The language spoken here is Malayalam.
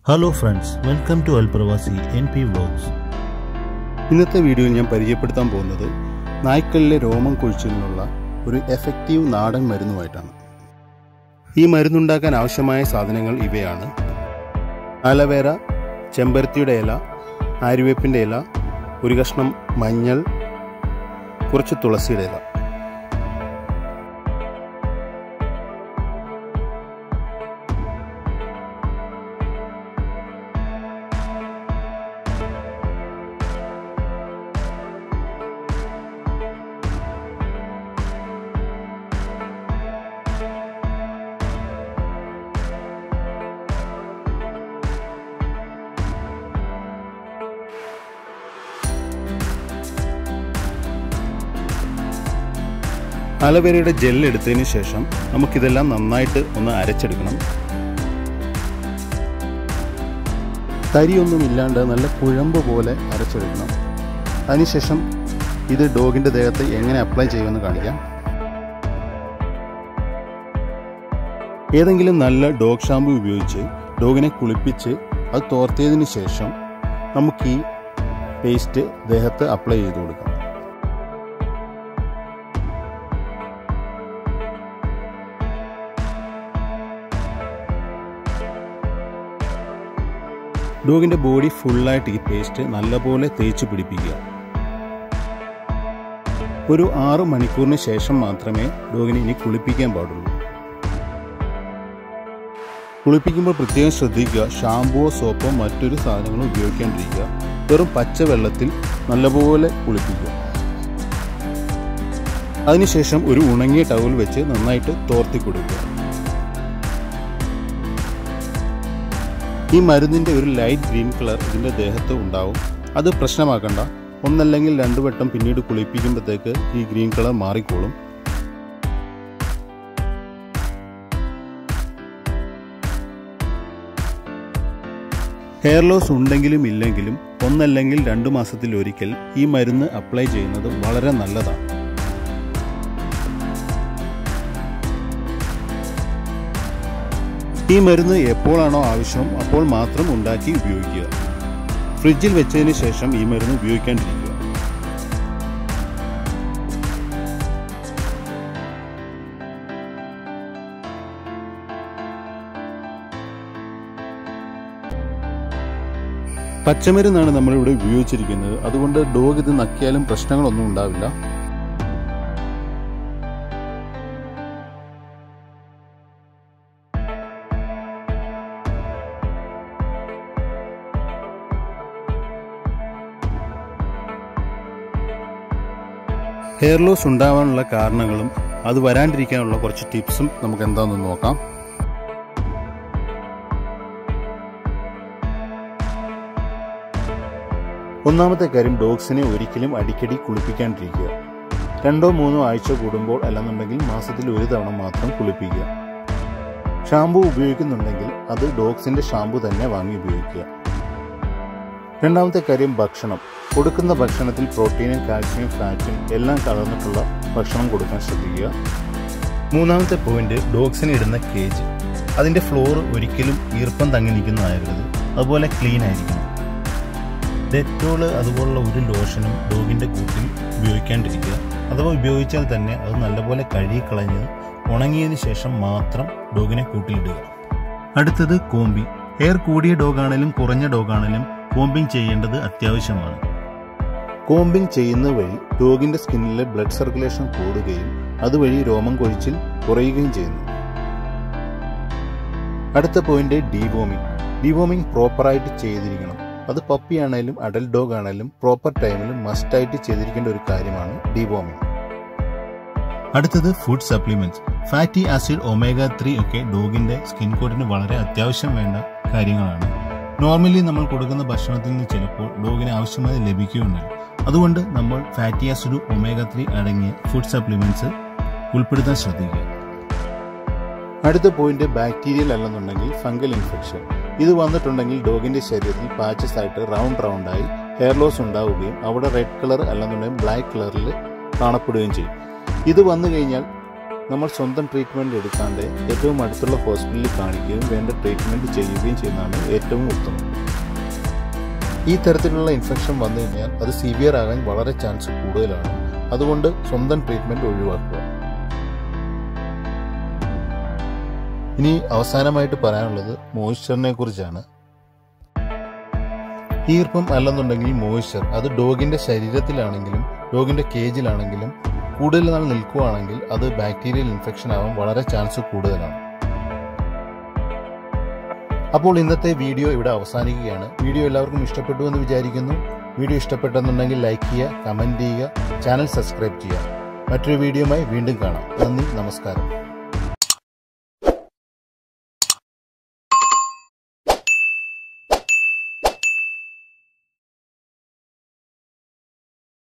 ഹലോ ഫ്രണ്ട്സ് വെൽക്കം ടു അൽപ്രവാസി എൻ പി വ്ലോഗ്സ് ഇന്നത്തെ വീഡിയോയിൽ ഞാൻ പരിചയപ്പെടുത്താൻ പോകുന്നത് നായ്ക്കളിലെ രോമം കൊഴിച്ചിലിനുള്ള ഒരു എഫക്റ്റീവ് നാടൻ മരുന്നുമായിട്ടാണ് ഈ മരുന്നുണ്ടാക്കാൻ ആവശ്യമായ സാധനങ്ങൾ ഇവയാണ് അലവേര ചെമ്പരത്തിയുടെ ഇല ആര്യവേപ്പിൻ്റെ ഇല ഒരു കഷ്ണം മഞ്ഞൾ കുറച്ച് തുളസിയുടെ ഇല അലവേരയുടെ ജെൽ എടുത്തതിന് ശേഷം നമുക്കിതെല്ലാം നന്നായിട്ട് ഒന്ന് അരച്ചെടുക്കണം തരിയൊന്നും ഇല്ലാണ്ട് നല്ല കുഴമ്പ് പോലെ അരച്ചെടുക്കണം അതിനുശേഷം ഇത് ഡോഗിൻ്റെ ദേഹത്ത് എങ്ങനെ അപ്ലൈ ചെയ്യുമെന്ന് കാണിക്കാം ഏതെങ്കിലും നല്ല ഡോഗ് ഷാമ്പു ഉപയോഗിച്ച് ഡോഗിനെ കുളിപ്പിച്ച് അത് തോർത്തിയതിന് ശേഷം നമുക്ക് ഈ പേസ്റ്റ് ദേഹത്ത് അപ്ലൈ ചെയ്ത് കൊടുക്കാം ഡോഗിന്റെ ബോഡി ഫുള്ളായിട്ട് ഈ പേസ്റ്റ് നല്ലപോലെ തേച്ച് പിടിപ്പിക്കുക ഒരു ആറ് മണിക്കൂറിന് ശേഷം മാത്രമേ ഡോഗിനെ ഇനി കുളിപ്പിക്കാൻ പാടുള്ളൂ കുളിപ്പിക്കുമ്പോൾ പ്രത്യേകം ശ്രദ്ധിക്കുക ഷാമ്പുവോ സോപ്പോ മറ്റൊരു സാധനങ്ങളോ ഉപയോഗിക്കാണ്ടിരിക്കുക വെറും പച്ച വെള്ളത്തിൽ നല്ലപോലെ കുളിപ്പിക്കുക അതിനുശേഷം ഒരു ഉണങ്ങിയ ടവൽ വെച്ച് നന്നായിട്ട് തോർത്തി കൊടുക്കുക ഈ മരുന്നിൻ്റെ ഒരു ലൈറ്റ് ഗ്രീൻ കളർ ഇതിൻ്റെ ദേഹത്ത് ഉണ്ടാവും അത് പ്രശ്നമാക്കണ്ട ഒന്നല്ലെങ്കിൽ രണ്ടു വട്ടം പിന്നീട് കുളിപ്പിക്കുമ്പോഴത്തേക്ക് ഈ ഗ്രീൻ കളർ മാറിക്കോളും ഹെയർ ലോസ് ഉണ്ടെങ്കിലും ഇല്ലെങ്കിലും ഒന്നല്ലെങ്കിൽ രണ്ടു മാസത്തിൽ ഒരിക്കൽ ഈ മരുന്ന് അപ്ലൈ ചെയ്യുന്നത് വളരെ നല്ലതാണ് ഈ മരുന്ന് എപ്പോഴാണോ ആവശ്യം അപ്പോൾ മാത്രം ഉണ്ടാക്കി ഉപയോഗിക്കുക ഫ്രിഡ്ജിൽ വെച്ചതിന് ശേഷം ഈ മരുന്ന് ഉപയോഗിക്കാണ്ടിരിക്കുക പച്ചമരുന്നാണ് നമ്മളിവിടെ ഉപയോഗിച്ചിരിക്കുന്നത് അതുകൊണ്ട് ഡോഗ് ഇത് നക്കിയാലും പ്രശ്നങ്ങളൊന്നും ഉണ്ടാവില്ല ഹെയർ ലോസ് ഉണ്ടാവാനുള്ള കാരണങ്ങളും അത് വരാണ്ടിരിക്കാനുള്ള കുറച്ച് ടിപ്സും നമുക്ക് എന്താണെന്ന് നോക്കാം ഒന്നാമത്തെ കാര്യം ഡോഗ്സിനെ ഒരിക്കലും അടിക്കടി കുളിപ്പിക്കാണ്ടിരിക്കുക രണ്ടോ മൂന്നോ ആഴ്ച കൂടുമ്പോൾ അല്ലെന്നുണ്ടെങ്കിൽ മാസത്തിൽ ഒരു തവണ മാത്രം കുളിപ്പിക്കുക ഷാമ്പു ഉപയോഗിക്കുന്നുണ്ടെങ്കിൽ അത് ഡോഗ്സിന്റെ ഷാമ്പു തന്നെ വാങ്ങി ഉപയോഗിക്കുക രണ്ടാമത്തെ കാര്യം ഭക്ഷണം കൊടുക്കുന്ന ഭക്ഷണത്തിൽ പ്രോട്ടീനും കാൽസ്യം ഫാറ്റും എല്ലാം കലർന്നിട്ടുള്ള ഭക്ഷണം കൊടുക്കാൻ ശ്രദ്ധിക്കുക മൂന്നാമത്തെ പോയിന്റ് ഡോഗ്സിന് ഇടുന്ന കേജ് അതിന്റെ ഫ്ലോർ ഒരിക്കലും ഈർപ്പം തങ്ങി നിൽക്കുന്നതാകരുത് അതുപോലെ ക്ലീൻ ആയിരിക്കണം ഡെറ്റോള് അതുപോലുള്ള ഒരു ലോഷനും ഡോഗിന്റെ കൂട്ടിൽ ഉപയോഗിക്കാണ്ടിരിക്കുക അഥവാ ഉപയോഗിച്ചാൽ തന്നെ അത് നല്ലപോലെ കഴുകിക്കളഞ്ഞ് ഉണങ്ങിയതിന് ശേഷം മാത്രം ഡോഗിനെ കൂട്ടിലിടുക അടുത്തത് കോമ്പി എയർ കൂടിയ ഡോഗാണേലും കുറഞ്ഞ ഡോഗാണേലും കോമ്പിംഗ് ചെയ്യേണ്ടത് അത്യാവശ്യമാണ് കോമ്പിംഗ് ചെയ്യുന്ന വഴി ഡോഗിന്റെ സ്കിന്നിലെ ബ്ലഡ് സർക്കുലേഷൻ കൂടുകയും അതുവഴി രോമം കൊഴിച്ചിൽ കുറയുകയും ചെയ്യുന്നു അടുത്ത പോയിന്റ് ഡീവോമിംഗ് ഡീവോമിംഗ് പ്രോപ്പറായിട്ട് ചെയ്തിരിക്കണം അത് പപ്പി ആണെങ്കിലും അഡൽട്ട് ഡോഗ് ആണെങ്കിലും പ്രോപ്പർ ടൈമിൽ മസ്റ്റായിട്ട് ചെയ്തിരിക്കേണ്ട ഒരു കാര്യമാണ് ഡീവോമിംഗ് അടുത്തത് food supplements fatty acid omega three ഒക്കെ ഡോഗിന്റെ സ്കിൻ കോട്ടിന് വളരെ അത്യാവശ്യം വേണ്ട കാര്യങ്ങളാണ് നോർമലി നമ്മൾ കൊടുക്കുന്ന ഭക്ഷണത്തിൽ നിന്ന് ചിലപ്പോൾ ഡോഗിന് ആവശ്യമായി ലഭിക്കുകയുണ്ട് അതുകൊണ്ട് നമ്മൾ ഫാറ്റി ആസിഡ് ഒമേഗ ത്രീ അടങ്ങിയ ഫുഡ് സപ്ലിമെന്റ്സ് ഉൾപ്പെടുത്താൻ ശ്രദ്ധിക്കുക അടുത്ത പോയിന്റ് ബാക്ടീരിയൽ അല്ലെന്നുണ്ടെങ്കിൽ ഫംഗൽ ഇൻഫെക്ഷൻ ഇത് വന്നിട്ടുണ്ടെങ്കിൽ ഡോഗിന്റെ ശരീരത്തിൽ പാച്ചസ് ആയിട്ട് റൗണ്ട് റൗണ്ടായി ഹെയർ ലോസ് ഉണ്ടാവുകയും അവിടെ റെഡ് കളർ അല്ലെന്നുണ്ടെങ്കിൽ ബ്ലാക്ക് കളറിൽ കാണപ്പെടുകയും ചെയ്യും ഇത് വന്നു കഴിഞ്ഞാൽ നമ്മൾ സ്വന്തം ട്രീറ്റ്മെൻറ്റ് എടുക്കാണ്ട് ഏറ്റവും അടുത്തുള്ള ഹോസ്പിറ്റലിൽ കാണിക്കുകയും വേണ്ട ട്രീറ്റ്മെൻറ്റ് ചെയ്യുകയും ചെയ്യുന്നതാണ് ഏറ്റവും ഉത്തമം ഈ തരത്തിലുള്ള ഇൻഫെക്ഷൻ വന്നു കഴിഞ്ഞാൽ അത് സിവിയർ ആകാൻ വളരെ ചാൻസ് കൂടുതലാണ് അതുകൊണ്ട് സ്വന്തം ട്രീറ്റ്മെൻറ്റ് ഒഴിവാക്കുക ഇനി അവസാനമായിട്ട് പറയാനുള്ളത് മോയ്സ്ചറിനെ കുറിച്ചാണ് ഈർപ്പം അല്ലെന്നുണ്ടെങ്കിൽ മോയ്സ്ചർ അത് ഡോഗിന്റെ ശരീരത്തിലാണെങ്കിലും ഡോഗിന്റെ കേജിലാണെങ്കിലും കൂടുതൽ നാൾ നിൽക്കുകയാണെങ്കിൽ അത് ബാക്ടീരിയൽ ഇൻഫെക്ഷൻ ആവാൻ വളരെ ചാൻസ് കൂടുതലാണ് അപ്പോൾ ഇന്നത്തെ വീഡിയോ ഇവിടെ അവസാനിക്കുകയാണ് വീഡിയോ എല്ലാവർക്കും ഇഷ്ടപ്പെട്ടു എന്ന് വിചാരിക്കുന്നു വീഡിയോ ഇഷ്ടപ്പെട്ടെന്നുണ്ടെങ്കിൽ ലൈക്ക് ചെയ്യുക കമൻറ്റ് ചെയ്യുക ചാനൽ സബ്സ്ക്രൈബ് ചെയ്യുക മറ്റൊരു വീഡിയോയുമായി വീണ്ടും കാണാം നന്ദി നമസ്കാരം